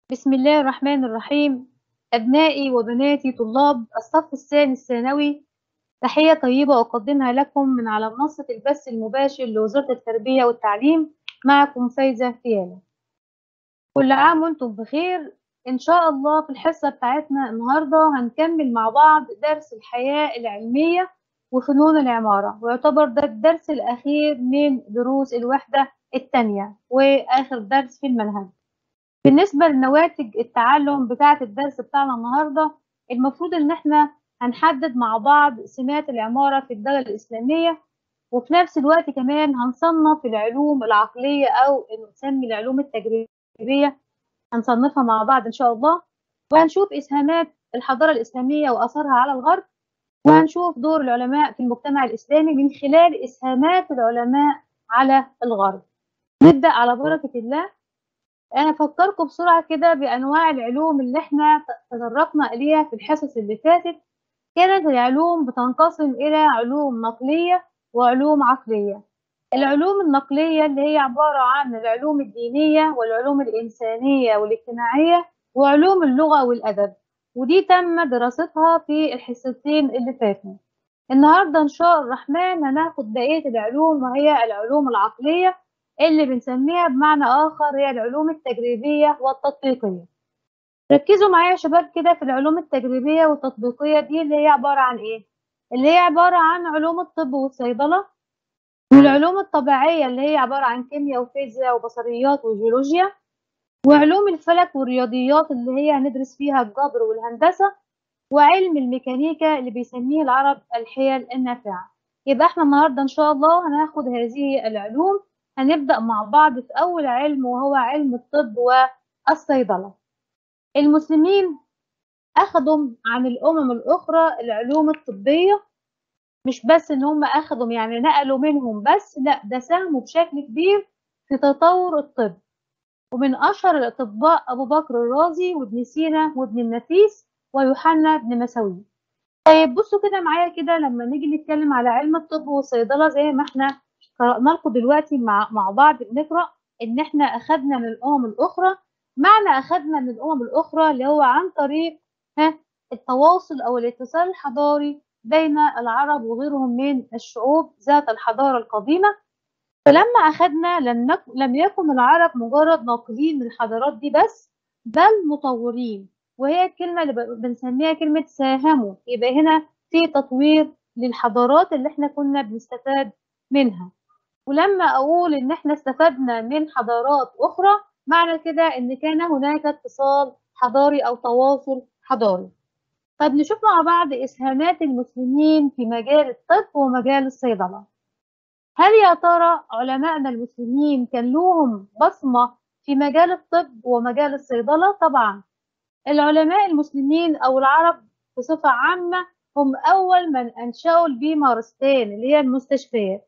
بسم الله الرحمن الرحيم أبنائي وبناتي طلاب الصف الثاني الثانوي تحية طيبة أقدمها لكم من على منصة البث المباشر لوزارة التربية والتعليم معكم فايزة فيانا كل عام وانتم بخير إن شاء الله في الحصة بتاعتنا النهاردة هنكمل مع بعض درس الحياة العلمية وفنون العمارة ويعتبر ده الدرس الأخير من دروس الوحدة الثانية وآخر درس في المنهج بالنسبة لنواتج التعلم بتاعة الدرس بتاعنا النهاردة المفروض إن إحنا هنحدد مع بعض سمات العمارة في الدولة الإسلامية وفي نفس الوقت كمان هنصنف العلوم العقلية أو نسمي العلوم التجريبية هنصنفها مع بعض إن شاء الله وهنشوف إسهامات الحضارة الإسلامية وأثرها على الغرب وهنشوف دور العلماء في المجتمع الإسلامي من خلال إسهامات العلماء على الغرب نبدأ على بركة الله أنا أفكركم بسرعة كده بأنواع العلوم اللي إحنا تطرقنا إليها في الحصص اللي فاتت كانت العلوم بتنقسم إلى علوم نقلية وعلوم عقلية العلوم النقلية اللي هي عبارة عن العلوم الدينية والعلوم الإنسانية والاجتماعية وعلوم اللغة والأدب ودي تم دراستها في الحصتين اللي فاتوا النهاردة إن شاء الرحمن هناخد بقية العلوم وهي العلوم العقلية اللي بنسميها بمعنى آخر هي العلوم التجريبية والتطبيقية ركزوا معايا يا شباب كده في العلوم التجريبية والتطبيقية دي اللي هي عبارة عن إيه؟ اللي هي عبارة عن علوم الطب والصيدلة والعلوم الطبيعية اللي هي عبارة عن كيمياء وفيزياء وبصريات وجيولوجيا وعلوم الفلك والرياضيات اللي هي هندرس فيها الجبر والهندسة وعلم الميكانيكا اللي بيسميه العرب الحيل النافعة يبقى احنا النهاردة إن شاء الله هناخد هذه العلوم هنبدأ مع بعض في أول علم وهو علم الطب والصيدلة المسلمين أخذوا عن الأمم الأخرى العلوم الطبية مش بس إن هم أخذوا يعني نقلوا منهم بس لا ده ساهموا بشكل كبير في تطور الطب ومن أشهر الأطباء أبو بكر الرازي وابن سينا وابن النفيس ويوحنا بن مساوي طيب بصوا كده معايا كده لما نيجي نتكلم على علم الطب والصيدلة زي ما احنا قرأنا لكم دلوقتي مع مع بعض بنقرأ إن إحنا أخذنا من الأمم الأخرى معنى أخذنا من الأمم الأخرى اللي هو عن طريق ها التواصل أو الاتصال الحضاري بين العرب وغيرهم من الشعوب ذات الحضارة القديمة فلما أخذنا لم, نك... لم يكن العرب مجرد ناقلين من الحضارات دي بس بل مطورين وهي الكلمة اللي بنسميها كلمة ساهموا يبقى هنا في تطوير للحضارات اللي احنا كنا بنستفاد منها ولما أقول إن إحنا استفدنا من حضارات أخرى معنى كده إن كان هناك اتصال حضاري أو تواصل حضاري. طب نشوف مع بعض إسهامات المسلمين في مجال الطب ومجال الصيدلة. هل يا ترى علمائنا المسلمين كان لهم بصمة في مجال الطب ومجال الصيدلة؟ طبعا. العلماء المسلمين أو العرب بصفة عامة هم أول من أنشأوا البيمارستان اللي هي المستشفيات.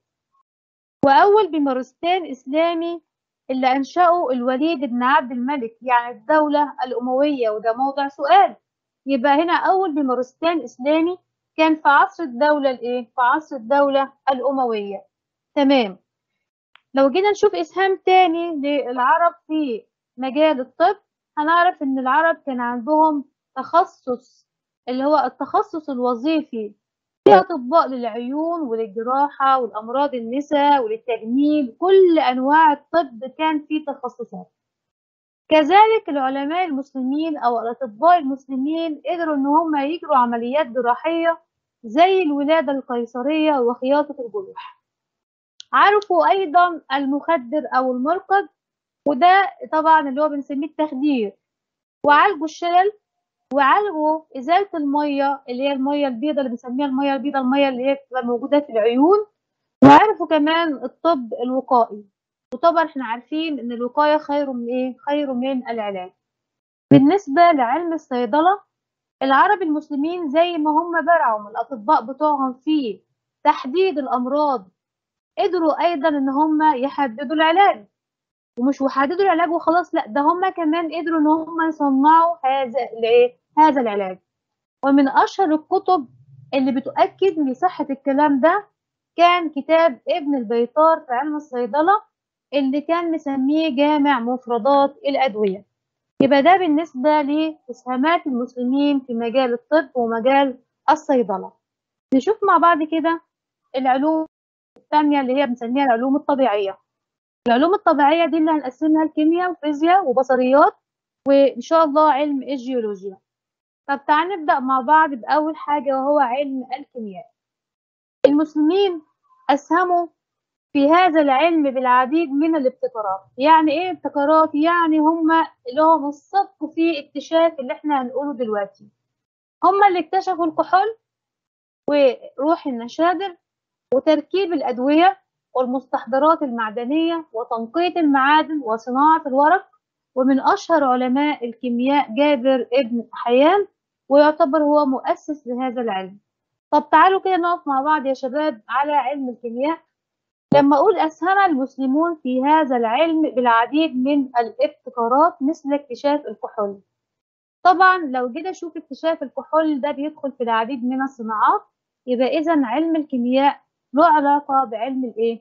وأول بمارستان إسلامي اللي أنشأه الوليد بن عبد الملك يعني الدولة الأموية وده موضع سؤال يبقى هنا أول بمارستان إسلامي كان في عصر الدولة الإيه؟ في عصر الدولة الأموية تمام لو جينا نشوف إسهام تاني للعرب في مجال الطب هنعرف إن العرب كان عندهم تخصص اللي هو التخصص الوظيفي في أطباء للعيون وللجراحة والأمراض النساء وللتجميل كل أنواع الطب كان فيه تخصصات كذلك العلماء المسلمين أو الأطباء المسلمين قدروا إن هم يجروا عمليات جراحية زي الولادة القيصرية وخياطة الجروح عرفوا أيضا المخدر أو المرقد وده طبعا اللي هو بنسميه التخدير وعالجوا الشلل وعالجوا ازاله الميه اللي هي الميه البيضاء اللي بنسميها الميه البيضاء الميه اللي هي بتبقى موجوده في العيون وعرفوا كمان الطب الوقائي وطبعا احنا عارفين ان الوقايه خير من ايه خير من العلاج بالنسبه لعلم الصيدله العرب المسلمين زي ما هم برعوا الاطباء بتوعهم في تحديد الامراض قدروا ايضا ان هم يحددوا العلاج ومش وحددوا العلاج وخلاص لا ده هم كمان قدروا ان هم يصنعوا هذا الايه هذا العلاج ومن اشهر الكتب اللي بتؤكد لصحة الكلام ده كان كتاب ابن البيطار في علم الصيدلة اللي كان مسميه جامع مفردات الأدوية يبقى ده بالنسبة لإسهامات المسلمين في مجال الطب ومجال الصيدلة نشوف مع بعض كده العلوم الثانية اللي هي بنسميها العلوم الطبيعية العلوم الطبيعية دي اللي هنقسمها الكيمياء وفيزياء وبصريات وإن شاء الله علم الجيولوجيا طب تعال نبدأ مع بعض بأول حاجة وهو علم الكيمياء المسلمين أسهموا في هذا العلم بالعديد من الابتكارات يعني ايه ابتكارات يعني هم اللي هم السبق في اكتشاف اللي احنا هنقوله دلوقتي هم اللي اكتشفوا الكحول وروح النشادر وتركيب الأدوية والمستحضرات المعدنية وتنقية المعادن وصناعة الورق ومن أشهر علماء الكيمياء جابر ابن حيان ويعتبر هو مؤسس لهذا العلم طب تعالوا كده نقف مع بعض يا شباب على علم الكيمياء لما أقول أسهم المسلمون في هذا العلم بالعديد من الابتكارات مثل اكتشاف الكحول طبعا لو جينا أشوف اكتشاف الكحول ده بيدخل في العديد من الصناعات يبقى إذا علم الكيمياء له علاقة بعلم الإيه؟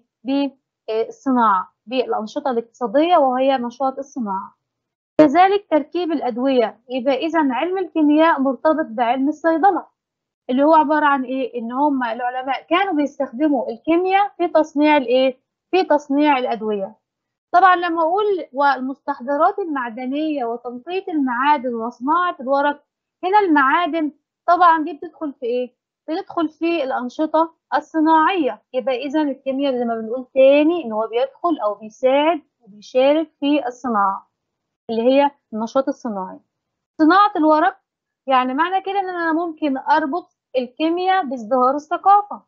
بالصناعة بالأنشطة الاقتصادية وهي نشاط الصناعة كذلك تركيب الأدوية يبقى إذا علم الكيمياء مرتبط بعلم الصيدلة اللي هو عبارة عن إيه؟ إن هم العلماء كانوا بيستخدموا الكيمياء في تصنيع الإيه؟ في تصنيع الأدوية. طبعا لما أقول والمستحضرات المعدنية وتنقية المعادن وصناعة الورق هنا المعادن طبعا دي بتدخل في إيه؟ بتدخل في الأنشطة الصناعية يبقى إذا الكيمياء زي ما بنقول تاني إن هو بيدخل أو بيساعد وبيشارك في الصناعة اللي هي النشاط الصناعي. صناعة الورق يعني معنى كده إن أنا ممكن أربط الكيمياء بازدهار الثقافة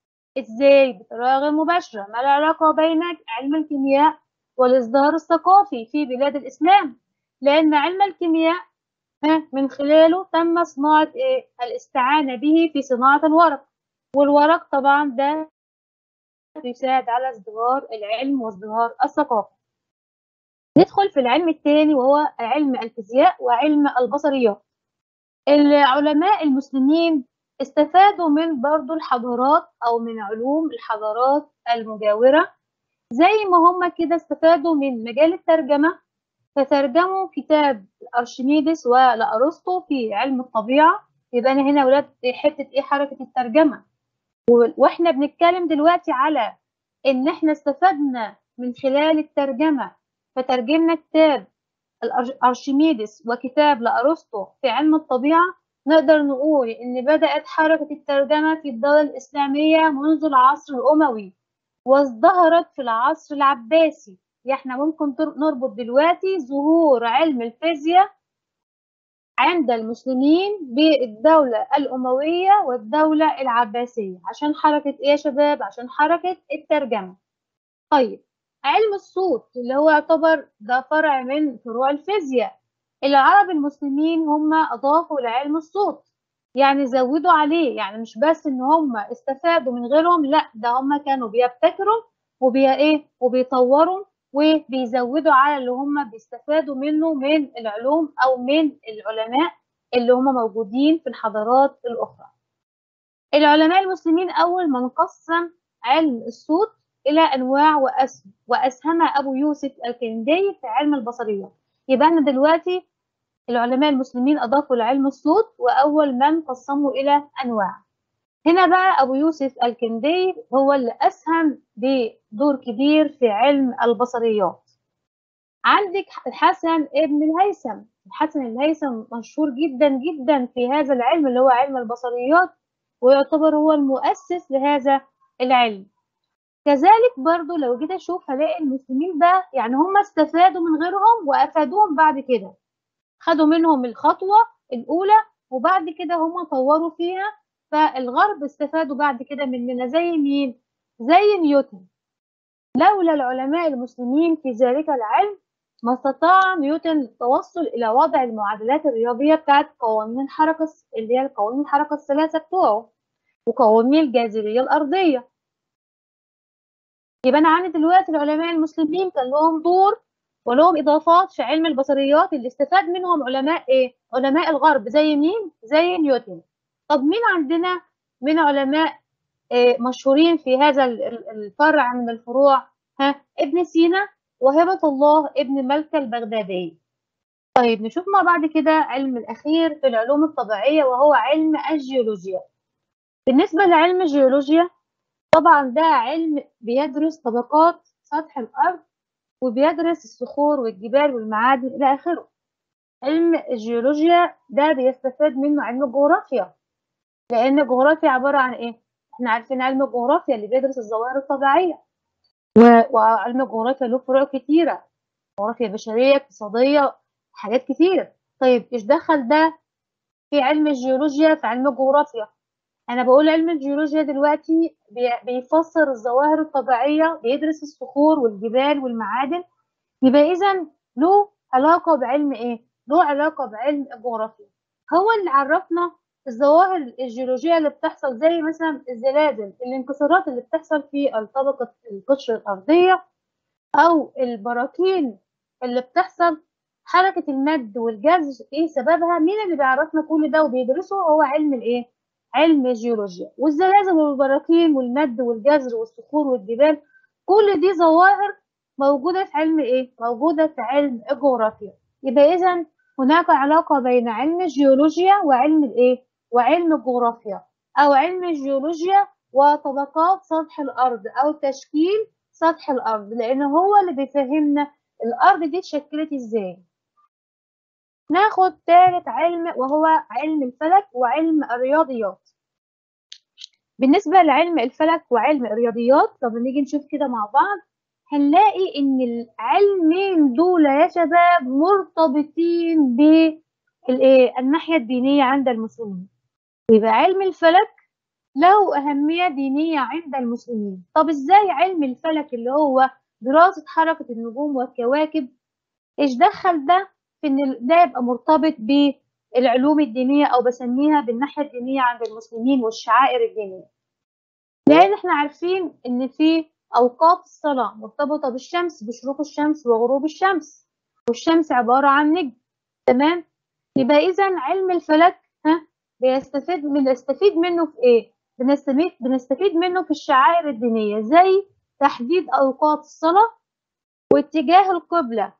ازاي بطريقة غير مباشرة ما العلاقة بين علم الكيمياء والازدهار الثقافي في بلاد الإسلام لأن علم الكيمياء من خلاله تم صناعة إيه؟ الاستعانة به في صناعة الورق والورق طبعا ده يساعد على ازدهار العلم وازدهار الثقافة ندخل في العلم الثاني وهو علم الفيزياء وعلم البصريات العلماء المسلمين استفادوا من برضو الحضارات أو من علوم الحضارات المجاورة زي ما هم كده استفادوا من مجال الترجمة فترجموا كتاب أرشميدس ولأرسطو في علم الطبيعة يبقى أنا هنا ولاد حتة إيه حركة الترجمة وإحنا بنتكلم دلوقتي على إن إحنا استفدنا من خلال الترجمة فترجمنا كتاب أرشميدس وكتاب لأرسطو في علم الطبيعة نقدر نقول إن بدأت حركة الترجمة في الدولة الإسلامية منذ العصر الأموي وازدهرت في العصر العباسي احنا ممكن نربط دلوقتي ظهور علم الفيزياء عند المسلمين بالدولة الأموية والدولة العباسية عشان حركة إيه يا شباب؟ عشان حركة الترجمة طيب علم الصوت اللي هو يعتبر ده فرع من فروع الفيزياء العرب المسلمين هم أضافوا لعلم الصوت يعني زودوا عليه يعني مش بس ان هم استفادوا من غيرهم لا ده هم كانوا بيبتكروا وبي ايه وبيطوروا وبيزودوا على اللي هم بيستفادوا منه من العلوم او من العلماء اللي هم موجودين في الحضارات الاخرى العلماء المسلمين اول ما انقسم علم الصوت الى انواع واسهم واسهم ابو يوسف الكندي في علم البصريات يبقى انا دلوقتي العلماء المسلمين أضافوا لعلم الصوت وأول من قسموا إلى أنواع هنا بقى أبو يوسف الكندي هو اللي أسهم بدور كبير في علم البصريات عندك الحسن ابن الهيثم الحسن الهيثم مشهور جدا جدا في هذا العلم اللي هو علم البصريات ويعتبر هو المؤسس لهذا العلم كذلك برضو لو جيت اشوف هلاقي المسلمين بقى يعني هم استفادوا من غيرهم وافادوهم بعد كده خدوا منهم الخطوة الأولى وبعد كده هم طوروا فيها فالغرب استفادوا بعد كده مننا زي مين؟ زي نيوتن لولا العلماء المسلمين في ذلك العلم ما استطاع نيوتن التوصل إلى وضع المعادلات الرياضية بتاعت قوانين الحركة اللي هي قوانين الحركة الثلاثة بتوعه وقوانين الجاذبية الأرضية يبقى أنا عندي دلوقتي العلماء المسلمين كان لهم دور ولهم اضافات في علم البصريات اللي استفاد منهم علماء ايه علماء الغرب زي مين زي نيوتن طب مين عندنا من علماء إيه مشهورين في هذا الفرع من الفروع ها ابن سينا وهبة الله ابن ملكة البغدادي طيب نشوف مع بعض كده علم الأخير في العلوم الطبيعية وهو علم الجيولوجيا بالنسبة لعلم الجيولوجيا طبعا ده علم بيدرس طبقات سطح الأرض وبيدرس الصخور والجبال والمعادن إلى آخره علم الجيولوجيا ده بيستفاد منه علم الجغرافيا لأن الجغرافيا عبارة عن إيه؟ إحنا عارفين علم الجغرافيا اللي بيدرس الظواهر الطبيعية و- وعلم الجغرافيا له فروع كتيرة جغرافيا بشرية اقتصادية حاجات كتير طيب إيش دخل ده في علم الجيولوجيا في علم الجغرافيا أنا بقول علم الجيولوجيا دلوقتي بي- بيفسر الظواهر الطبيعية بيدرس الصخور والجبال والمعادن يبقى إذا له علاقة بعلم إيه؟ له علاقة بعلم الجغرافيا هو اللي عرفنا الظواهر الجيولوجية اللي بتحصل زي مثلا الزلازل الانكسارات اللي بتحصل في الطبقة القشرة الأرضية أو البراكين اللي بتحصل حركة المد والجزر إيه سببها مين اللي بيعرفنا كل ده وبيدرسه هو علم الإيه؟ علم الجيولوجيا والزلازل والبراكين والمد والجزر والصخور والجبال كل دي ظواهر موجودة في علم إيه؟ موجودة في علم الجغرافيا يبقى إذا هناك علاقة بين علم الجيولوجيا وعلم الإيه؟ وعلم الجغرافيا أو علم الجيولوجيا وطبقات سطح الأرض أو تشكيل سطح الأرض لأن هو اللي بيفهمنا الأرض دي اتشكلت إزاي ناخد ثالث علم وهو علم الفلك وعلم الرياضيات بالنسبة لعلم الفلك وعلم الرياضيات طب نيجي نشوف كده مع بعض هنلاقي ان العلمين دول يا شباب مرتبطين بالناحية الدينية عند المسلمين يبقى علم الفلك له أهمية دينية عند المسلمين طب ازاي علم الفلك اللي هو دراسة حركة النجوم والكواكب ايش دخل ده في ان ده يبقى مرتبط بالعلوم الدينية او بسميها بالناحية الدينية عند المسلمين والشعائر الدينية لان احنا عارفين ان في اوقات الصلاة مرتبطة بالشمس بشروق الشمس وغروب الشمس والشمس عبارة عن نجم تمام يبقى اذا علم الفلك ها بيستفيد بنستفيد منه في ايه بنستفيد بنستفيد منه في الشعائر الدينية زي تحديد اوقات الصلاة واتجاه القبلة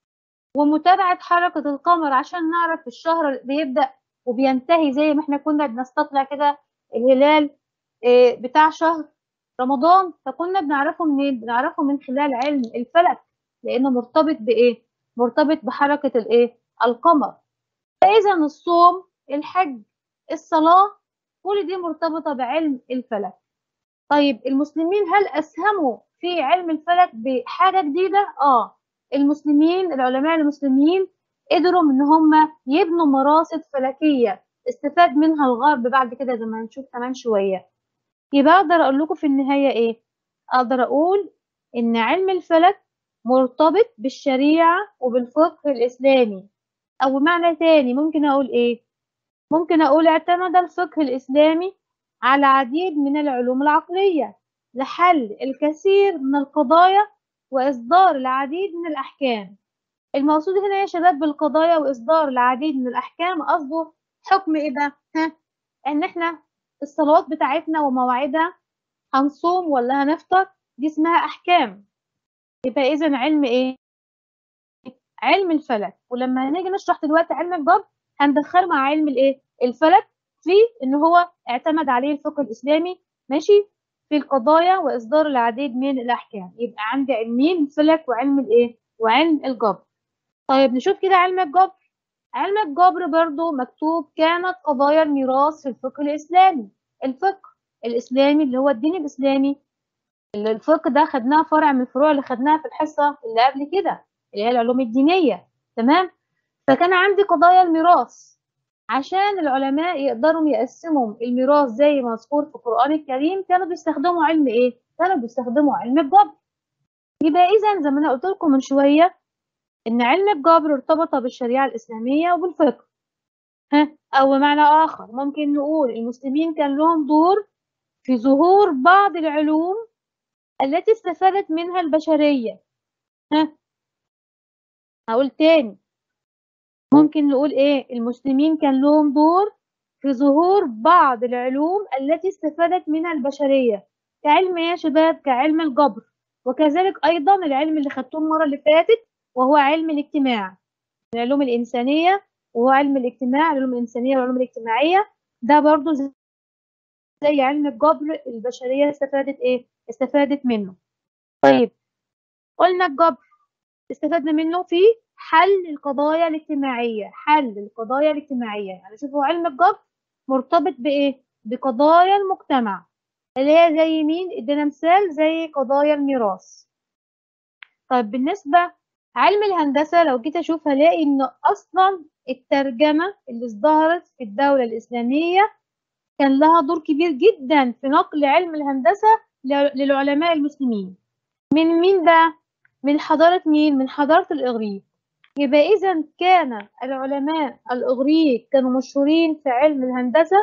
ومتابعة حركة القمر عشان نعرف الشهر بيبدأ وبينتهي زي ما احنا كنا بنستطلع كده الهلال اه بتاع شهر رمضان فكنا بنعرفه منين؟ بنعرفه من خلال علم الفلك لأنه مرتبط بإيه؟ مرتبط بحركة الإيه؟ القمر فإذا الصوم الحج الصلاة كل دي مرتبطة بعلم الفلك طيب المسلمين هل أسهموا في علم الفلك بحاجة جديدة؟ آه المسلمين العلماء المسلمين قدروا ان هم يبنوا مراصد فلكيه استفاد منها الغرب بعد كده زي ما هنشوف كمان شويه يبقى اقدر اقول لكم في النهايه ايه اقدر اقول ان علم الفلك مرتبط بالشريعه وبالفقه الاسلامي او بمعنى تاني ممكن اقول ايه ممكن اقول اعتمد الفقه الاسلامي على عديد من العلوم العقليه لحل الكثير من القضايا وإصدار العديد من الأحكام المقصود هنا يا شباب بالقضايا وإصدار العديد من الأحكام قصده حكم إيه بقى؟ ها؟ إن إحنا الصلوات بتاعتنا ومواعيدها هنصوم ولا هنفطر دي اسمها أحكام يبقى إذا علم إيه؟ علم الفلك ولما هنيجي نشرح دلوقتي علم الجبر هندخله مع علم الإيه؟ الفلك في إن هو اعتمد عليه الفقه الإسلامي ماشي في القضايا وإصدار العديد من الأحكام يبقى عندي علمين الفلك وعلم الإيه؟ وعلم الجبر طيب نشوف كده علم الجبر علم الجبر برضو مكتوب كانت قضايا الميراث في الفقه الإسلامي الفقه الإسلامي اللي هو الدين الإسلامي اللي الفقه ده خدناه فرع من الفروع اللي خدناها في الحصة اللي قبل كده اللي هي العلوم الدينية تمام فكان عندي قضايا الميراث عشان العلماء يقدروا يقسموا الميراث زي ما مذكور في القرآن الكريم كانوا بيستخدموا علم ايه؟ كانوا بيستخدموا علم الجبر يبقى إذا زي ما أنا قلت لكم من شوية إن علم الجبر ارتبط بالشريعة الإسلامية وبالفقه ها أو بمعنى آخر ممكن نقول المسلمين كان لهم دور في ظهور بعض العلوم التي استفادت منها البشرية ها هقول تاني ممكن نقول ايه المسلمين كان لهم دور في ظهور بعض العلوم التي استفادت منها البشرية كعلم يا شباب كعلم الجبر وكذلك أيضا العلم اللي خدتوه المرة اللي فاتت وهو علم الاجتماع العلوم الإنسانية وهو علم الاجتماع العلوم الإنسانية والعلوم الاجتماعية ده برضو زي علم الجبر البشرية استفادت إيه؟ استفادت منه طيب قلنا الجبر استفدنا منه في حل القضايا الاجتماعية حل القضايا الاجتماعية يعني شوفوا علم الجبر مرتبط بإيه؟ بقضايا المجتمع اللي هي زي مين؟ ادينا مثال زي قضايا الميراث طيب بالنسبة علم الهندسة لو جيت أشوف هلاقي إن أصلا الترجمة اللي ازدهرت في الدولة الإسلامية كان لها دور كبير جدا في نقل علم الهندسة للعلماء المسلمين من مين بقى؟ من حضارة مين؟ من حضارة الإغريق يبقى إذا كان العلماء الإغريق كانوا مشهورين في علم الهندسة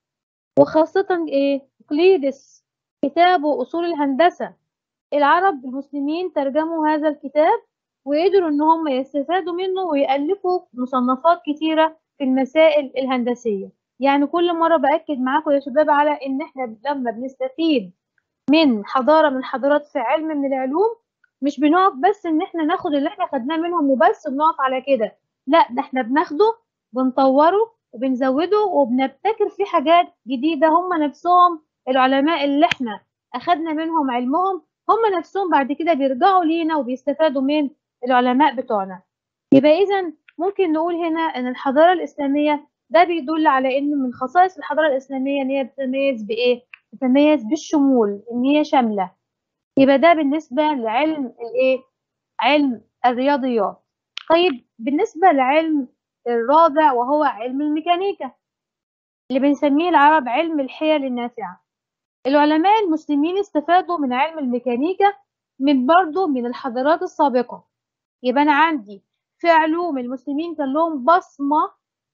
وخاصة إيه؟ إقليدس كتابه أصول الهندسة العرب المسلمين ترجموا هذا الكتاب وقدروا إن هم يستفادوا منه ويألفوا مصنفات كتيرة في المسائل الهندسية يعني كل مرة بأكد معاكم يا شباب على إن إحنا لما بنستفيد من حضارة من حضارات في علم من العلوم مش بنقف بس إن إحنا ناخد اللي إحنا خدناه منهم وبس بنقف على كده لا ده إحنا بناخده بنطوره وبنزوده وبنبتكر فيه حاجات جديدة هم نفسهم العلماء اللي إحنا أخدنا منهم علمهم هم نفسهم بعد كده بيرجعوا لينا وبيستفادوا من العلماء بتوعنا يبقى إذا ممكن نقول هنا إن الحضارة الإسلامية ده بيدل على إن من خصائص الحضارة الإسلامية إن هي بتتميز بإيه؟ بتتميز بالشمول إن هي شاملة يبقى ده بالنسبة لعلم الإيه؟ علم الرياضيات طيب بالنسبة لعلم الرابع وهو علم الميكانيكا اللي بنسميه العرب علم الحيل النافعة العلماء المسلمين استفادوا من علم الميكانيكا من برضه من الحضارات السابقة يبقى أنا عندي في علوم المسلمين كان لهم بصمة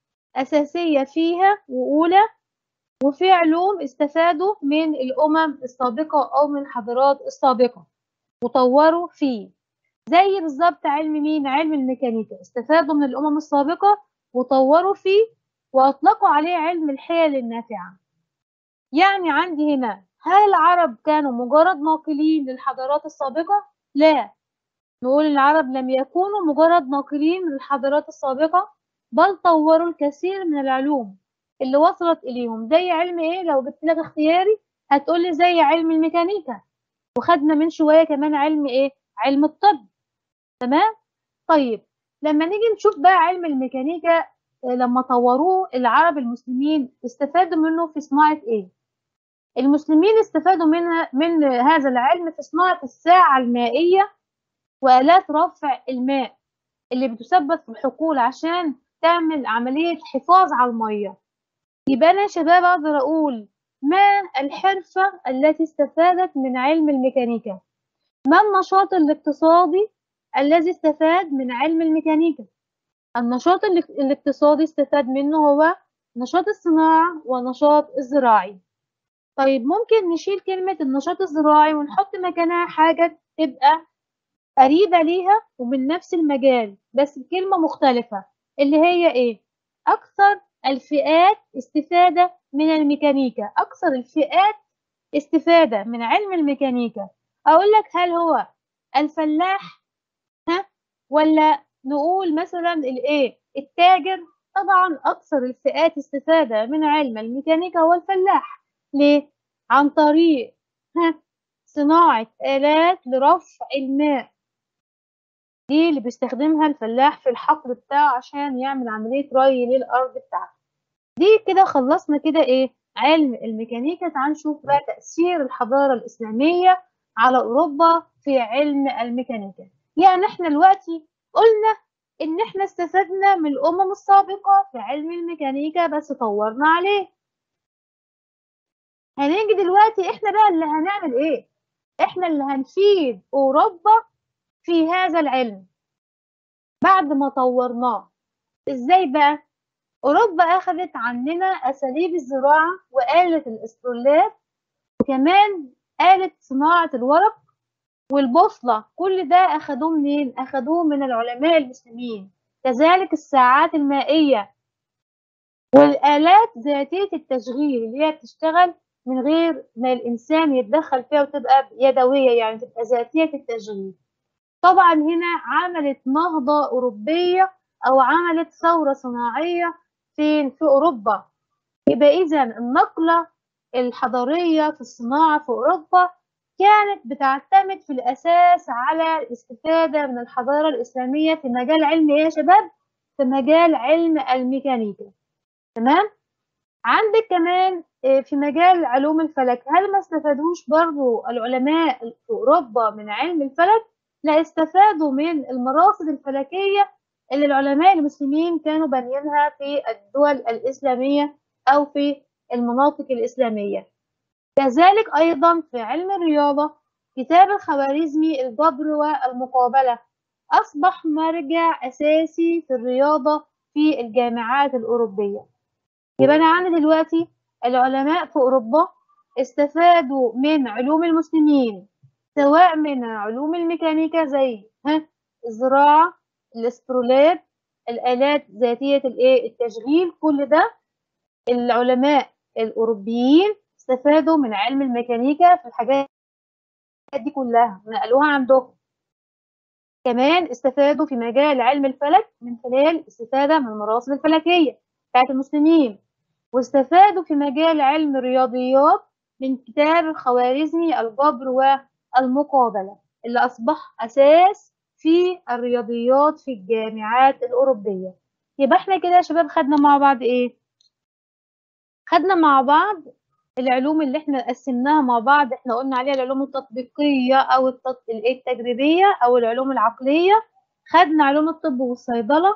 أساسية فيها وأولى وفي علوم استفادوا من الأمم السابقة أو من الحضارات السابقة وطوروا فيه زي بالظبط علم مين؟ علم الميكانيكا استفادوا من الأمم السابقة وطوروا فيه وأطلقوا عليه علم الحيل النافعة يعني عندي هنا هل العرب كانوا مجرد ناقلين للحضارات السابقة؟ لا نقول العرب لم يكونوا مجرد ناقلين للحضارات السابقة بل طوروا الكثير من العلوم اللي وصلت إليهم زي علم إيه لو جبت لك اختياري هتقولي زي علم الميكانيكا وخدنا من شوية كمان علم إيه علم الطب تمام طيب لما نيجي نشوف بقى علم الميكانيكا لما طوروه العرب المسلمين استفادوا منه في صناعة إيه المسلمين استفادوا منها من هذا العلم في صناعة الساعة المائية وآلات رفع الماء اللي بتثبت في الحقول عشان تعمل عملية حفاظ على المية يبقى أنا يا شباب أقدر أقول ما الحرفة التي استفادت من علم الميكانيكا ما النشاط الاقتصادي الذي استفاد من علم الميكانيكا النشاط الاقتصادي استفاد منه هو نشاط الصناعة ونشاط الزراعي طيب ممكن نشيل كلمة النشاط الزراعي ونحط مكانها حاجة تبقى قريبة ليها ومن نفس المجال بس بكلمة مختلفة اللي هي إيه؟ أكثر الفئات استفادة من الميكانيكا أكثر الفئات استفادة من علم الميكانيكا أقول لك هل هو الفلاح ها ولا نقول مثلا الإيه التاجر طبعا أكثر الفئات استفادة من علم الميكانيكا هو الفلاح ليه؟ عن طريق ها صناعة آلات لرفع الماء دي اللي بيستخدمها الفلاح في الحقل بتاعه عشان يعمل عملية ري للأرض بتاعته دي كده خلصنا كده إيه علم الميكانيكا تعال نشوف بقى تأثير الحضارة الإسلامية على أوروبا في علم الميكانيكا يعني إحنا دلوقتي قلنا إن إحنا استفدنا من الأمم السابقة في علم الميكانيكا بس طورنا عليه هنيجي دلوقتي إحنا بقى اللي هنعمل إيه إحنا اللي هنفيد أوروبا في هذا العلم بعد ما طورناه ازاي بقى اوروبا اخذت عننا اساليب الزراعه وآلة الاسترولات وكمان آلة صناعة الورق والبوصلة كل ده أخدوه منين؟ أخدوه من العلماء المسلمين كذلك الساعات المائية والآلات ذاتية التشغيل اللي هي بتشتغل من غير ما الإنسان يتدخل فيها وتبقى يدوية يعني تبقى ذاتية التشغيل طبعا هنا عملت نهضة أوروبية أو عملت ثورة صناعية فين في أوروبا يبقى إذا النقلة الحضارية في الصناعة في أوروبا كانت بتعتمد في الأساس على الاستفادة من الحضارة الإسلامية في مجال علم إيه يا شباب؟ في مجال علم الميكانيكا تمام؟ عندك كمان في مجال علوم الفلك هل ما استفادوش برضو العلماء في أوروبا من علم الفلك؟ لا استفادوا من المراصد الفلكية اللي العلماء المسلمين كانوا بانيينها في الدول الإسلامية أو في المناطق الإسلامية كذلك أيضا في علم الرياضة كتاب الخوارزمي الجبر والمقابلة أصبح مرجع أساسي في الرياضة في الجامعات الأوروبية يبقى أنا عندي دلوقتي العلماء في أوروبا استفادوا من علوم المسلمين سواء من علوم الميكانيكا زي ها الزراعة الاسترولات الآلات ذاتية الايه التشغيل كل ده العلماء الأوروبيين استفادوا من علم الميكانيكا في الحاجات دي كلها نقلوها عندهم كمان استفادوا في مجال علم الفلك من خلال استفادة من المراصد الفلكية بتاعت المسلمين واستفادوا في مجال علم الرياضيات من كتاب الخوارزمي الجبر والمقابلة اللي أصبح أساس في الرياضيات في الجامعات الأوروبية يبقى احنا كده يا شباب خدنا مع بعض ايه؟ خدنا مع بعض العلوم اللي احنا قسمناها مع بعض احنا قلنا عليها العلوم التطبيقية أو التجريبية أو العلوم العقلية خدنا علوم الطب والصيدلة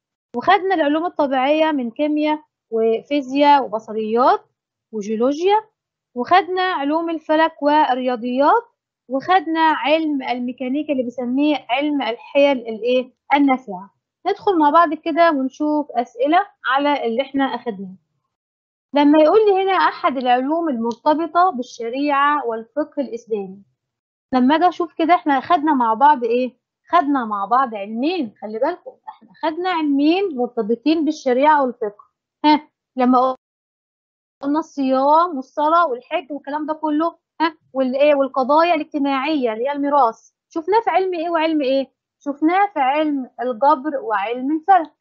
وخدنا العلوم الطبيعية من كيمياء وفيزياء وبصريات وجيولوجيا وخدنا علوم الفلك والرياضيات وخدنا علم الميكانيكا اللي بنسميه علم الحيل الايه النافعه ندخل مع بعض كده ونشوف اسئله على اللي احنا اخدناه لما يقول لي هنا احد العلوم المرتبطه بالشريعه والفقه الاسلامي لما اجي اشوف كده احنا خدنا مع بعض ايه خدنا مع بعض علمين خلي بالكم احنا خدنا علمين مرتبطين بالشريعه والفقه ها لما قلنا الصيام والصلاه والحج والكلام ده كله ها والايه والقضايا الاجتماعيه اللي هي الميراث شفناه في علم ايه وعلم ايه شفناه في علم الجبر وعلم الفلك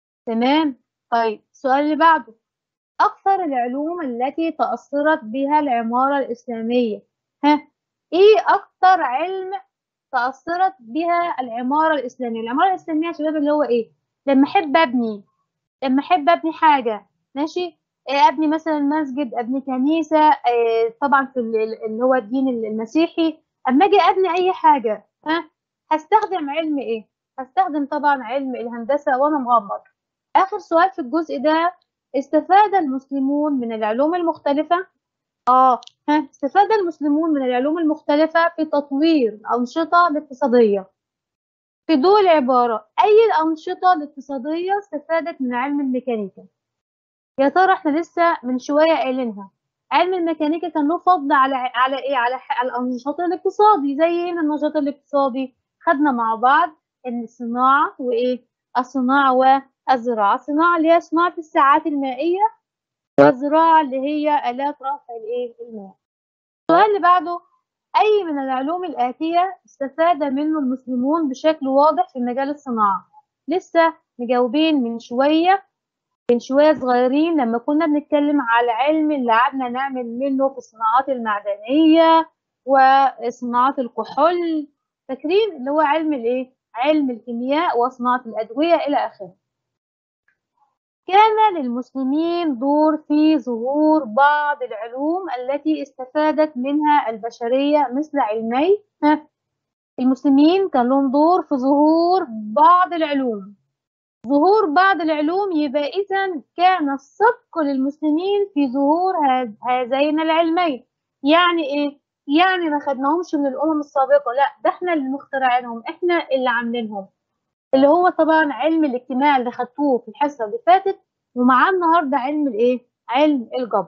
تمام طيب السؤال اللي بعده اكثر العلوم التي تاثرت بها العماره الاسلاميه ها ايه اكثر علم تاثرت بها العماره الاسلاميه العماره الاسلاميه يا شباب اللي هو ايه لما احب ابني لما احب ابني حاجه ماشي ابني مثلا مسجد ابني كنيسه طبعا في اللي هو الدين المسيحي اما اجي ابني اي حاجه ها هستخدم علم ايه هستخدم طبعا علم الهندسه وانا مغمض اخر سؤال في الجزء ده استفاد المسلمون من العلوم المختلفه اه ها استفاد المسلمون من العلوم المختلفه في تطوير الانشطه الاقتصاديه في دول العباره اي الانشطه الاقتصاديه استفادت من علم الميكانيكا يا ترى احنا لسه من شويه قايلينها علم الميكانيكا كان له فضل على على ايه على, على النشاط الاقتصادي زي ايه من النشاط الاقتصادي خدنا مع بعض ان الصناعه وايه الصناعه والزراعه الصناعه اللي هي صناعه الساعات المائيه والزراعه اللي هي الات رفع الايه الماء السؤال اللي بعده اي من العلوم الاتيه استفاد منه المسلمون بشكل واضح في مجال الصناعه لسه مجاوبين من شويه من شوية صغيرين لما كنا بنتكلم على علم اللي قعدنا نعمل منه في الصناعات المعدنية وصناعات الكحول فاكرين اللي هو علم الايه؟ علم الكيمياء وصناعة الأدوية إلى آخره. كان للمسلمين دور في ظهور بعض العلوم التي استفادت منها البشرية مثل علمي المسلمين كان لهم دور في ظهور بعض العلوم ظهور بعض العلوم يبقى إذا كان السبق للمسلمين في ظهور هذين العلمين يعني إيه؟ يعني ما خدناهمش من الأمم السابقة لا ده احنا اللي مخترعينهم احنا اللي عاملينهم اللي هو طبعا علم الاجتماع اللي خدتوه في الحصة اللي فاتت ومعاه النهاردة علم الايه؟ علم الجبر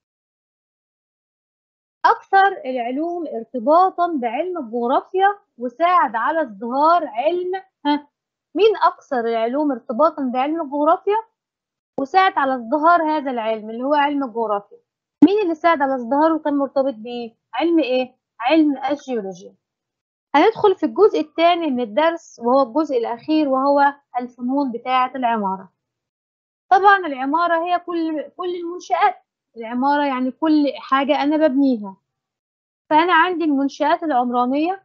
أكثر العلوم ارتباطا بعلم الجغرافيا وساعد على ازدهار علم ها مين أكثر العلوم ارتباطا بعلم الجغرافيا وساعد على ازدهار هذا العلم اللي هو علم الجغرافيا مين اللي ساعد على ازدهاره وكان مرتبط بيه علم ايه علم الجيولوجيا هندخل في الجزء الثاني من الدرس وهو الجزء الأخير وهو الفنون بتاعة العمارة طبعا العمارة هي كل كل المنشآت العمارة يعني كل حاجة أنا ببنيها فأنا عندي المنشآت العمرانية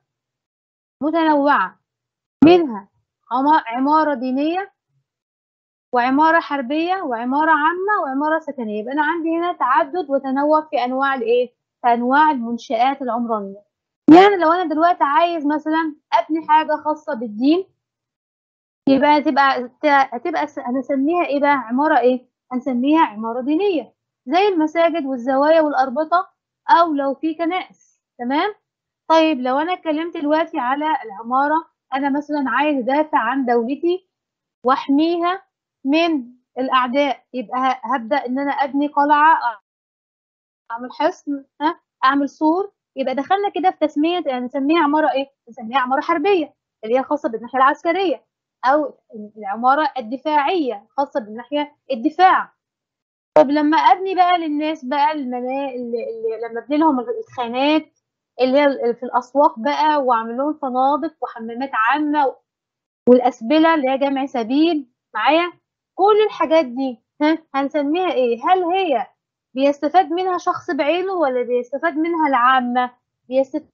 متنوعة منها عمارة دينية وعمارة حربية وعمارة عامة وعمارة سكنية يبقى أنا عندي هنا تعدد وتنوع في أنواع الإيه؟ في أنواع المنشآت العمرانية يعني لو أنا دلوقتي عايز مثلا أبني حاجة خاصة بالدين يبقى هتبقى هتبقى هنسميها إيه بقى؟ عمارة إيه؟ هنسميها عمارة دينية زي المساجد والزوايا والأربطة أو لو في كنائس تمام؟ طيب لو أنا اتكلمت دلوقتي على العمارة أنا مثلا عايز أدافع عن دولتي وأحميها من الأعداء يبقى هبدأ إن أنا أبني قلعة أعمل حصن ها أعمل سور يبقى دخلنا كده في تسمية يعني نسميها عمارة إيه؟ نسميها عمارة حربية اللي هي خاصة بالناحية العسكرية أو العمارة الدفاعية خاصة بالناحية الدفاع طب لما أبني بقى للناس بقى المنا... اللي... اللي لما أبني لهم الخانات اللي هي في الأسواق بقى وأعمل لهم فنادق وحمامات عامة والأسبلة اللي هي جمع سبيل معايا كل الحاجات دي ها هنسميها ايه هل هي بيستفاد منها شخص بعينه ولا بيستفاد منها العامة بيستفاد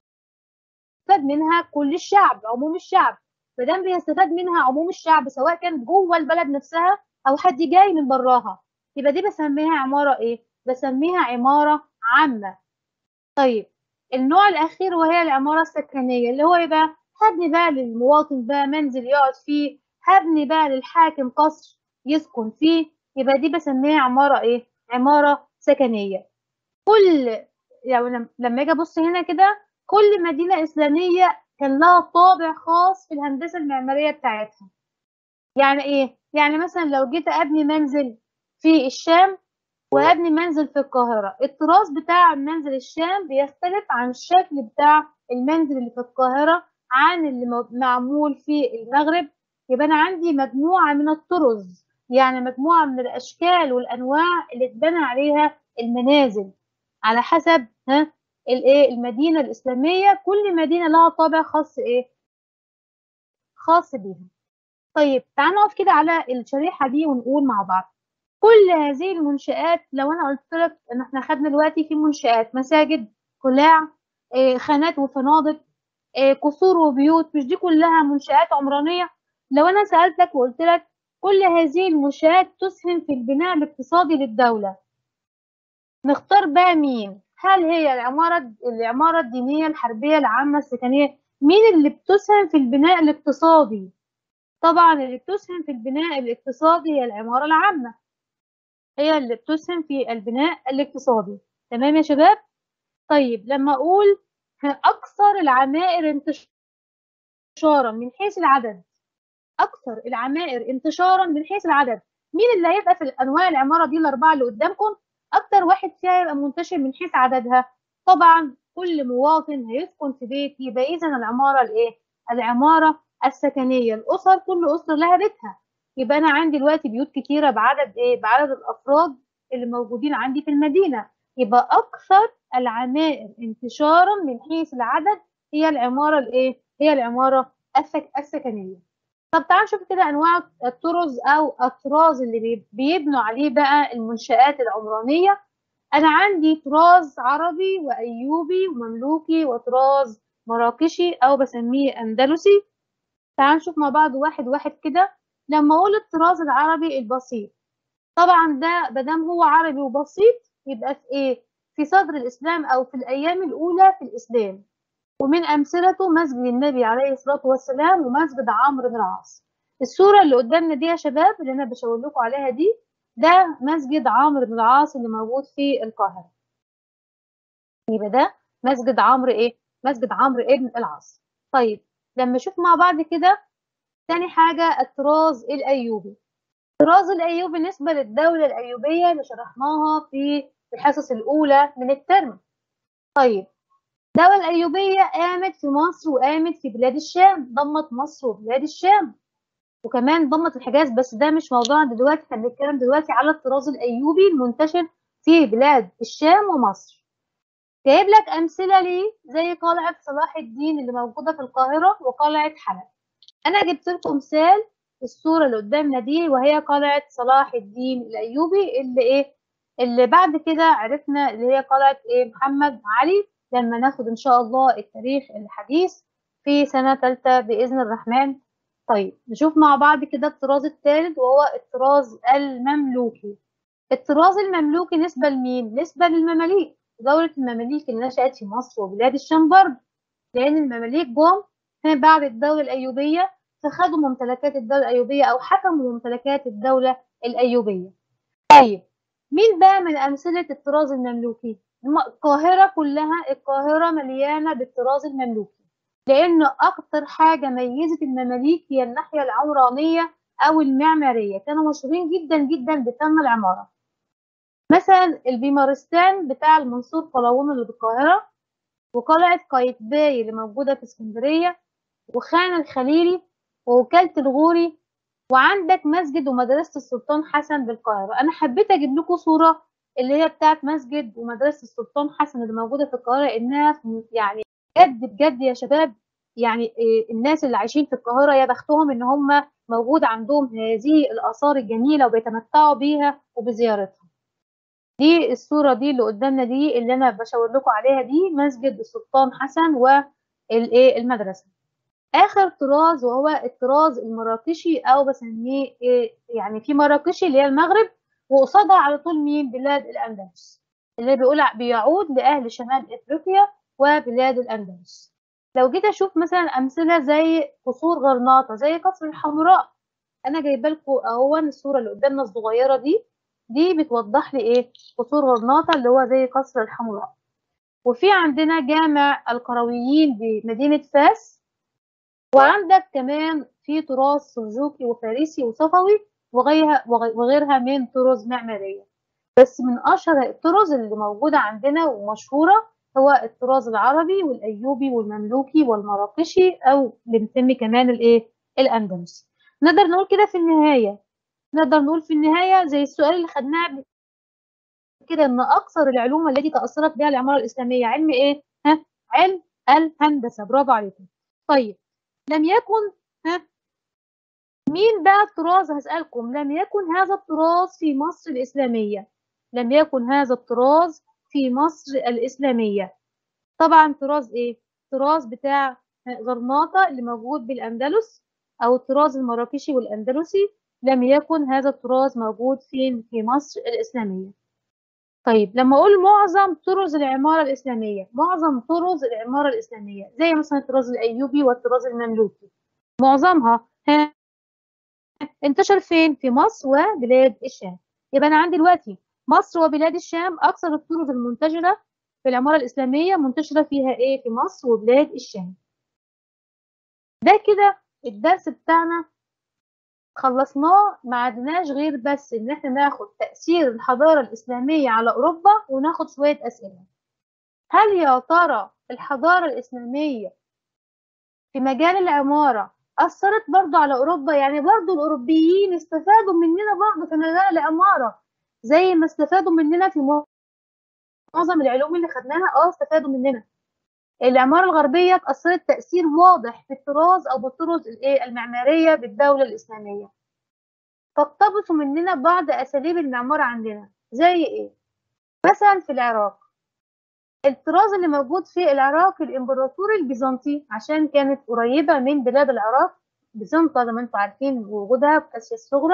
منها كل الشعب عموم الشعب فدام بيستفاد منها عموم الشعب سواء كان جوه البلد نفسها او حد جاي من براها يبقى دي بسميها عمارة ايه بسميها عمارة عامة طيب النوع الاخير وهي العمارة السكنية اللي هو ايه بقى هبني بقى للمواطن بقى منزل يقعد فيه هبني بقى للحاكم قصر يسكن فيه يبقى دي بسميها عمارة ايه عمارة سكنية كل يعني لما اجي ابص هنا كده كل مدينة إسلامية كان لها طابع خاص في الهندسة المعمارية بتاعتها يعني ايه يعني مثلا لو جيت ابني منزل في الشام وابني منزل في القاهرة التراث بتاع منزل الشام بيختلف عن الشكل بتاع المنزل اللي في القاهرة عن اللي معمول في المغرب يبقى أنا عندي مجموعة من الطرز يعني مجموعة من الأشكال والأنواع اللي اتبنى عليها المنازل على حسب ها الايه المدينة الإسلامية كل مدينة لها طابع خاص ايه خاص بيها طيب تعالوا نقف كده على الشريحة دي ونقول مع بعض كل هذه المنشآت لو أنا قلت لك إن إحنا خدنا دلوقتي في منشآت مساجد قلاع إيه خانات وفنادق إيه قصور وبيوت مش دي كلها منشآت عمرانية لو أنا سألتك وقلت لك كل هذه المنشآت تسهم في البناء الاقتصادي للدولة نختار بقى مين هل هي العمارة العمارة الدينية الحربية العامة السكنية مين اللي بتسهم في البناء الاقتصادي طبعا اللي بتسهم في البناء الاقتصادي هي العمارة العامة هي اللي بتسهم في البناء الاقتصادي تمام يا شباب طيب لما اقول اكثر العمائر انتشارا من حيث العدد اكثر العمائر انتشارا من حيث العدد مين اللي هيبقى في انواع العماره دي الاربعه اللي قدامكم اكتر واحد فيها يبقى منتشر من حيث عددها طبعا كل مواطن هيسكن في بيت يبقى اذا العماره الايه العماره السكنيه الاسر كل اسره لها بيتها يبقى انا عندي دلوقتي بيوت كتيره بعدد ايه بعدد الافراد اللي موجودين عندي في المدينه يبقى اكثر العمائر انتشارا من حيث العدد هي العماره الايه هي العماره السكنيه طب تعالوا نشوف كده انواع الطرز او الطراز اللي بيبنوا عليه بقى المنشآت العمرانية انا عندي طراز عربي وايوبي ومملوكي وطراز مراكشي او بسميه اندلسي تعالوا نشوف مع بعض واحد واحد كده لما اقول الطراز العربي البسيط طبعا ده مادام هو عربي وبسيط يبقى في ايه في صدر الاسلام او في الايام الاولى في الاسلام ومن أمثلته مسجد النبي عليه الصلاة والسلام ومسجد عمرو بن العاص الصورة اللي قدامنا دي يا شباب اللي أنا بشاور لكم عليها دي ده مسجد عمرو بن العاص اللي موجود في القاهرة يبقى ده مسجد عمرو إيه؟ مسجد عمرو ابن العاص طيب لما نشوف مع بعض كده تاني حاجة الطراز الأيوبي الطراز الأيوبي بالنسبة للدولة الأيوبية اللي شرحناها في الحصص الأولى من الترم طيب الدولة الأيوبية قامت في مصر وقامت في بلاد الشام ضمت مصر وبلاد الشام وكمان ضمت الحجاز بس ده مش موضوعنا دلوقتي احنا بنتكلم دلوقتي على الطراز الأيوبي المنتشر في بلاد الشام ومصر جايب لك أمثلة ليه زي قلعة صلاح الدين اللي موجودة في القاهرة وقلعة حلب أنا جبت لكم مثال الصورة اللي قدامنا دي وهي قلعة صلاح الدين الأيوبي اللي إيه اللي بعد كده عرفنا اللي هي قلعة إيه محمد علي لما ناخد إن شاء الله التاريخ الحديث في سنة تالتة بإذن الرحمن طيب نشوف مع بعض كده الطراز الثالث وهو الطراز المملوكي الطراز المملوكي نسبة لمين؟ نسبة للمماليك دولة المماليك اللي نشأت في مصر وبلاد الشام برضه لأن المماليك جم بعد الدولة الأيوبية فخدوا ممتلكات الدولة الأيوبية أو حكموا ممتلكات الدولة الأيوبية طيب مين بقى من أمثلة الطراز المملوكي؟ القاهرة كلها القاهرة مليانة بالطراز المملوكي لأن أكتر حاجة ميزت المماليك هي الناحية العمرانية أو المعمارية كانوا مشهورين جدا جدا بفن العمارة مثلا البيمارستان بتاع المنصور قلاوون اللي بالقاهرة وقلعة قايتباي اللي موجودة في اسكندرية وخان الخليلي ووكالة الغوري وعندك مسجد ومدرسة السلطان حسن بالقاهرة أنا حبيت أجيب لكم صورة اللي هي بتاعت مسجد ومدرسة السلطان حسن اللي موجودة في القاهرة إنها يعني بجد بجد يا شباب يعني الناس اللي عايشين في القاهرة يا بختهم إن هم موجود عندهم هذه الآثار الجميلة وبيتمتعوا بيها وبزيارتها دي الصورة دي اللي قدامنا دي اللي أنا بشاور لكم عليها دي مسجد السلطان حسن والإيه المدرسة آخر طراز وهو الطراز المراكشي أو بسميه إيه يعني في مراكشي اللي هي المغرب وقصادها على طول مين بلاد الأندلس اللي بيقول بيعود لأهل شمال إفريقيا وبلاد الأندلس لو جيت أشوف مثلا أمثلة زي قصور غرناطة زي قصر الحمراء أنا جايبة لكم أهو الصورة اللي قدامنا الصغيرة دي دي بتوضح لي إيه قصور غرناطة اللي هو زي قصر الحمراء وفي عندنا جامع القرويين بمدينة فاس وعندك كمان في تراث سلجوقي وفارسي وصفوي وغيرها وغيرها من طرز معمارية بس من أشهر الطرز اللي موجودة عندنا ومشهورة هو الطراز العربي والأيوبي والمملوكي والمراكشي أو بنسمي كمان الإيه الأندلسي نقدر نقول كده في النهاية نقدر نقول في النهاية زي السؤال اللي خدناه كده إن أكثر العلوم التي تأثرت بها العمارة الإسلامية علم إيه؟ ها؟ علم الهندسة برافو عليكم طيب لم يكن ها مين بقى الطراز هسألكم لم يكن هذا الطراز في مصر الإسلامية لم يكن هذا الطراز في مصر الإسلامية طبعا طراز إيه؟ طراز بتاع غرناطة اللي موجود بالأندلس أو الطراز المراكشي والأندلسي لم يكن هذا الطراز موجود فين في مصر الإسلامية طيب لما أقول معظم طرز العمارة الإسلامية معظم طرز العمارة الإسلامية زي مثلا الطراز الأيوبي والطراز المملوكي معظمها ها انتشر فين في مصر وبلاد الشام يبقى أنا عندي دلوقتي مصر وبلاد الشام أكثر الطرز المنتشرة في العمارة الإسلامية منتشرة فيها إيه في مصر وبلاد الشام ده كده الدرس بتاعنا خلصناه ما عدناش غير بس ان احنا ناخد تأثير الحضارة الإسلامية على أوروبا وناخد شوية أسئلة هل يا ترى الحضارة الإسلامية في مجال العمارة أثرت برضو على أوروبا يعني برضو الأوروبيين استفادوا مننا برضو في مجال العمارة زي ما استفادوا مننا في معظم العلوم اللي خدناها اه استفادوا مننا العمارة الغربية أثرت تأثير واضح في الطراز أو بالطرز المعمارية بالدولة الإسلامية فاقتبسوا مننا بعض أساليب المعمارة عندنا زي إيه؟ مثلا في العراق الطراز اللي موجود في العراق الإمبراطوري البيزنطي عشان كانت قريبة من بلاد العراق بيزنطة زي ما انتم عارفين وجودها في آسيا الصغرى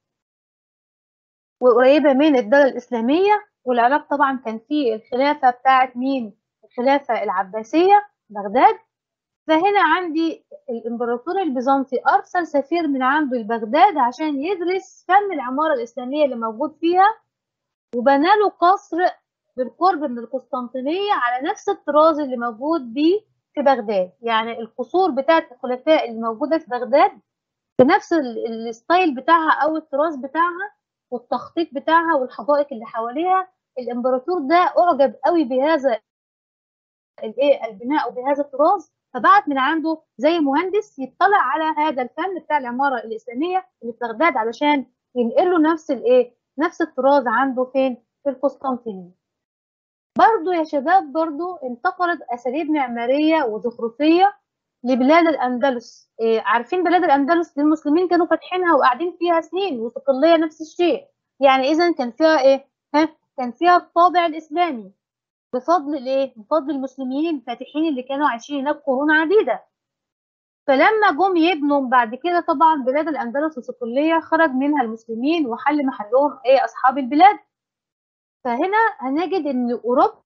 وقريبة من الدولة الإسلامية والعراق طبعا كان فيه الخلافة بتاعت مين؟ الخلافة العباسية بغداد فهنا عندي الإمبراطور البيزنطي أرسل سفير من عنده لبغداد عشان يدرس فن العمارة الإسلامية اللي موجود فيها وبنى له قصر بالقرب من القسطنطينية على نفس الطراز اللي موجود بيه في بغداد يعني القصور بتاعت الخلفاء اللي موجودة في بغداد بنفس الستايل بتاعها أو الطراز بتاعها والتخطيط بتاعها والحدائق اللي حواليها الإمبراطور ده أعجب قوي بهذا الايه البناء وبهذا الطراز فبعت من عنده زي مهندس يطلع على هذا الفن بتاع العماره الاسلاميه اللي في بغداد علشان ينقل له نفس الايه نفس الطراز عنده فين في القسطنطينيه برضو يا شباب برضو انتقلت أساليب معمارية وزخرفية لبلاد الأندلس إيه عارفين بلاد الأندلس المسلمين كانوا فاتحينها وقاعدين فيها سنين وصقلية نفس الشيء يعني إذا كان فيها إيه ها كان فيها الطابع الإسلامي بفضل الإيه بفضل المسلمين الفاتحين اللي كانوا عايشين هناك قرون عديدة فلما جم يبنوا بعد كده طبعا بلاد الأندلس الصقلية خرج منها المسلمين وحل محلهم إيه أصحاب البلاد فهنا هنجد إن أوروبا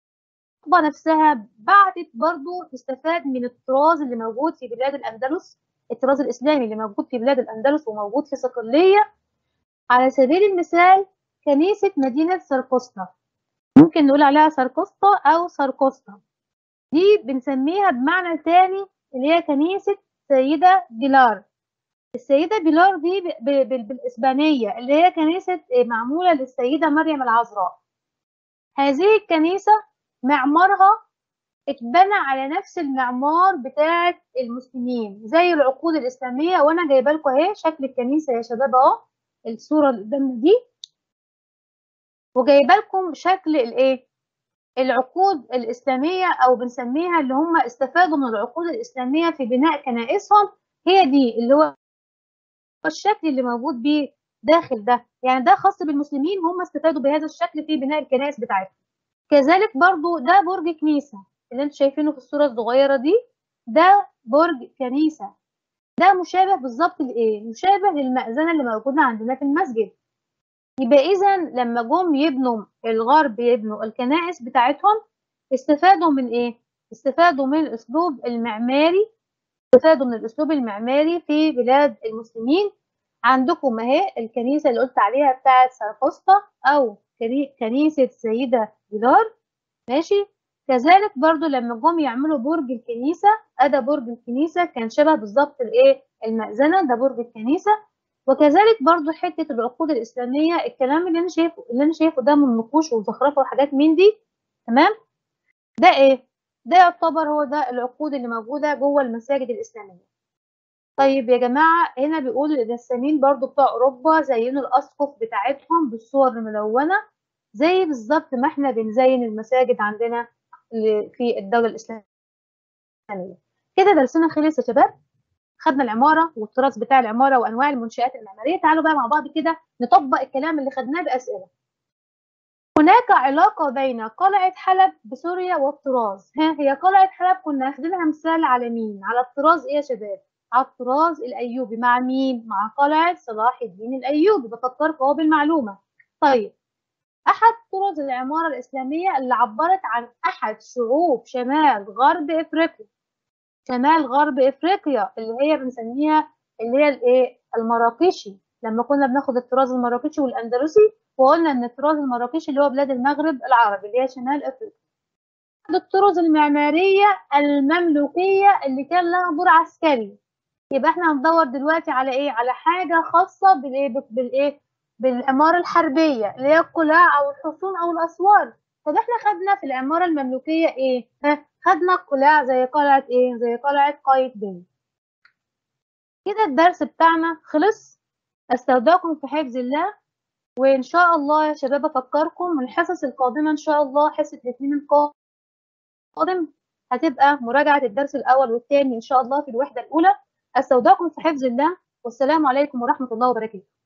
نفسها بعتت برضو تستفاد من الطراز اللي موجود في بلاد الأندلس الطراز الإسلامي اللي موجود في بلاد الأندلس وموجود في صقلية على سبيل المثال كنيسة مدينة سرقسطة ممكن نقول عليها سرقسطة أو سرقسطة دي بنسميها بمعنى تاني اللي هي كنيسة سيدة بيلار السيدة بيلار دي ب- ب- ب- بالإسبانية اللي هي كنيسة معمولة للسيدة مريم العذراء هذه الكنيسة معمارها اتبنى على نفس المعمار بتاعة المسلمين زي العقود الإسلامية وأنا جايبة لكم أهي شكل الكنيسة يا شباب أهو الصورة اللي قدامنا دي وجايبه لكم شكل الايه العقود الإسلامية أو بنسميها اللي هم استفادوا من العقود الإسلامية في بناء كنائسهم هي دي اللي هو الشكل اللي موجود بيه داخل ده يعني ده خاص بالمسلمين هم استفادوا بهذا الشكل في بناء الكنائس بتاعتهم كذلك برضو ده برج كنيسة اللي انتوا شايفينه في الصورة الصغيرة دي ده برج كنيسة ده مشابه بالظبط لإيه؟ مشابه للمأذنة اللي موجودة عندنا في المسجد يبقى إذا لما جم يبنوا الغرب يبنوا الكنائس بتاعتهم استفادوا من إيه؟ استفادوا من الأسلوب المعماري استفادوا من الأسلوب المعماري في بلاد المسلمين عندكم اهي الكنيسة اللي قلت عليها بتاعت سرقسطة أو كني- كنيسة سيدة بيلار ماشي كذلك برضو لما جم يعملوا برج الكنيسة أدا برج الكنيسة كان شبه بالظبط الإيه المأذنة ده برج الكنيسة وكذلك برضو حتة العقود الإسلامية الكلام اللي أنا شايفه اللي أنا شايفه ده من نقوش وزخرفة وحاجات من دي تمام ده إيه ده يعتبر هو ده العقود اللي موجودة جوه المساجد الإسلامية طيب يا جماعة هنا بيقولوا الرسامين برضو بتوع أوروبا زينوا الأسقف بتاعتهم بالصور الملونة زي بالظبط ما احنا بنزين المساجد عندنا اللي في الدولة الإسلامية كده درسنا خلص يا شباب خدنا العمارة والتراث بتاع العمارة وأنواع المنشآت المعمارية تعالوا بقى مع بعض كده نطبق الكلام اللي خدناه بأسئلة هناك علاقة بين قلعة حلب بسوريا والطراز ها هي قلعة حلب كنا واخدينها مثال على مين على الطراز ايه يا شباب على الطراز الأيوبي مع مين مع قلعة صلاح الدين الأيوبي بفكركم اهو بالمعلومة طيب أحد طرز العمارة الإسلامية اللي عبرت عن أحد شعوب شمال غرب إفريقيا شمال غرب إفريقيا اللي هي بنسميها اللي هي الإيه المراكشي لما كنا بناخد الطراز المراكشي والأندلسي وقلنا إن الطراز المراكشي اللي هو بلاد المغرب العربي اللي هي شمال إفريقيا الطرز المعمارية المملوكية اللي كان لها دور عسكري يبقى احنا هندور دلوقتي على ايه على حاجة خاصة بالايه بالايه بالعمارة الحربية اللي هي القلاع أو الحصون أو الأسوار طب احنا خدنا في العمارة المملوكية ايه؟ ها خدنا القلاع زي قلعة ايه؟ زي قلعة قايتباي كده الدرس بتاعنا خلص استودعكم في حفظ الله وإن شاء الله يا شباب أفكركم الحصص القادمة إن شاء الله حصة الاثنين القادم هتبقى مراجعة الدرس الأول والثاني إن شاء الله في الوحدة الأولى استودعكم في حفظ الله والسلام عليكم ورحمة الله وبركاته